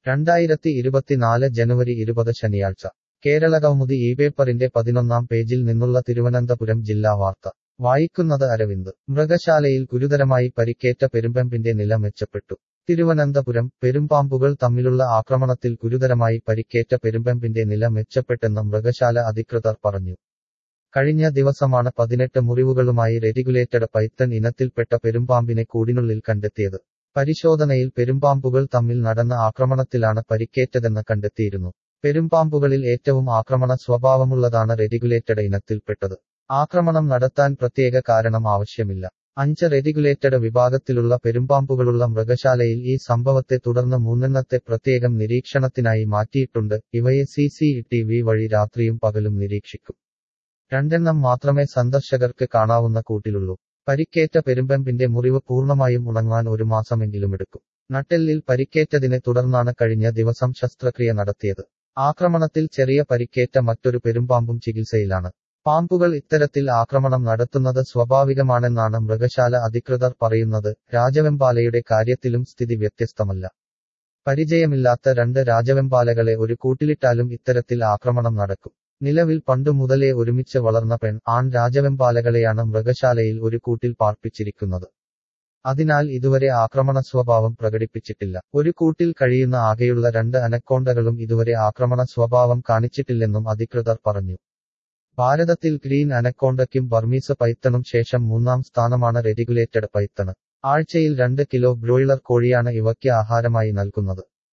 രണ്ടായിരത്തി ഇരുപത്തിനാല് ജനുവരി ഇരുപത് ശനിയാഴ്ച കേരളകൗമുദി ഈ പേപ്പറിന്റെ പതിനൊന്നാം പേജിൽ നിന്നുള്ള തിരുവനന്തപുരം ജില്ലാ വാർത്ത വായിക്കുന്നത് അരവിന്ദ് മൃഗശാലയിൽ ഗുരുതരമായി പരിക്കേറ്റ പെരുമ്പമ്പിന്റെ നില മെച്ചപ്പെട്ടു തിരുവനന്തപുരം പെരുമ്പാമ്പുകൾ തമ്മിലുള്ള ആക്രമണത്തിൽ ഗുരുതരമായി പരിക്കേറ്റ പെരുമ്പമ്പിന്റെ നില മെച്ചപ്പെട്ടെന്ന് മൃഗശാല അധികൃതർ പറഞ്ഞു കഴിഞ്ഞ ദിവസമാണ് പതിനെട്ട് മുറിവുകളുമായി റെഗുലേറ്റഡ് പൈത്തൺ ഇനത്തിൽപ്പെട്ട പെരുമ്പാമ്പിനെ കൂടിനുള്ളിൽ കണ്ടെത്തിയത് പരിശോധനയിൽ പെരുമ്പാമ്പുകൾ തമ്മിൽ നടന്ന ആക്രമണത്തിലാണ് പരിക്കേറ്റതെന്ന് കണ്ടെത്തിയിരുന്നു പെരുമ്പാമ്പുകളിൽ ഏറ്റവും ആക്രമണ സ്വഭാവമുള്ളതാണ് റെഗുലേറ്റഡ് ഇനത്തിൽപ്പെട്ടത് ആക്രമണം നടത്താൻ പ്രത്യേക കാരണം ആവശ്യമില്ല അഞ്ച് റെഗുലേറ്റഡ് വിഭാഗത്തിലുള്ള പെരുമ്പാമ്പുകളുള്ള മൃഗശാലയിൽ ഈ സംഭവത്തെ തുടർന്ന് മൂന്നെണ്ണത്തെ പ്രത്യേകം നിരീക്ഷണത്തിനായി മാറ്റിയിട്ടുണ്ട് ഇവയെ സി സി ടി വി വഴി രാത്രിയും പകലും നിരീക്ഷിക്കും രണ്ടെണ്ണം മാത്രമേ സന്ദർശകർക്ക് കാണാവുന്ന കൂട്ടിലുള്ളൂ പരിക്കേറ്റ പെരുമ്പമ്പിന്റെ മുറിവ് പൂർണ്ണമായും ഉണങ്ങാൻ ഒരു മാസമെങ്കിലും എടുക്കും നട്ടെല്ലിൽ പരിക്കേറ്റതിനെ തുടർന്നാണ് കഴിഞ്ഞ ദിവസം ശസ്ത്രക്രിയ നടത്തിയത് ആക്രമണത്തിൽ ചെറിയ പരിക്കേറ്റ മറ്റൊരു പെരുമ്പാമ്പും ചികിത്സയിലാണ് പാമ്പുകൾ ഇത്തരത്തിൽ ആക്രമണം നടത്തുന്നത് സ്വാഭാവികമാണെന്നാണ് മൃഗശാല അധികൃതർ പറയുന്നത് രാജവെമ്പാലയുടെ കാര്യത്തിലും സ്ഥിതി വ്യത്യസ്തമല്ല പരിചയമില്ലാത്ത രണ്ട് രാജവെമ്പാലകളെ ഒരു കൂട്ടിലിട്ടാലും ഇത്തരത്തിൽ ആക്രമണം നടക്കും നിലവിൽ പണ്ടു മുതലേ ഒരുമിച്ച് വളർന്ന പെൺ ആൺ രാജവെമ്പാലകളെയാണ് മൃഗശാലയിൽ ഒരു കൂട്ടിൽ പാർപ്പിച്ചിരിക്കുന്നത് അതിനാൽ ഇതുവരെ ആക്രമണ സ്വഭാവം പ്രകടിപ്പിച്ചിട്ടില്ല ഒരു കൂട്ടിൽ കഴിയുന്ന ആകെയുള്ള രണ്ട് അനക്കോണ്ടകളും ഇതുവരെ ആക്രമണ സ്വഭാവം കാണിച്ചിട്ടില്ലെന്നും അധികൃതർ പറഞ്ഞു ഭാരതത്തിൽ ഗ്രീൻ അനക്കോണ്ടയ്ക്കും ബർമീസ് പൈത്തണും ശേഷം മൂന്നാം സ്ഥാനമാണ് റെഗുലേറ്റഡ് പൈത്തണ് ആഴ്ചയിൽ രണ്ട് കിലോ ബ്രോയിലർ കോഴിയാണ് ഇവയ്ക്ക് ആഹാരമായി നൽകുന്നത്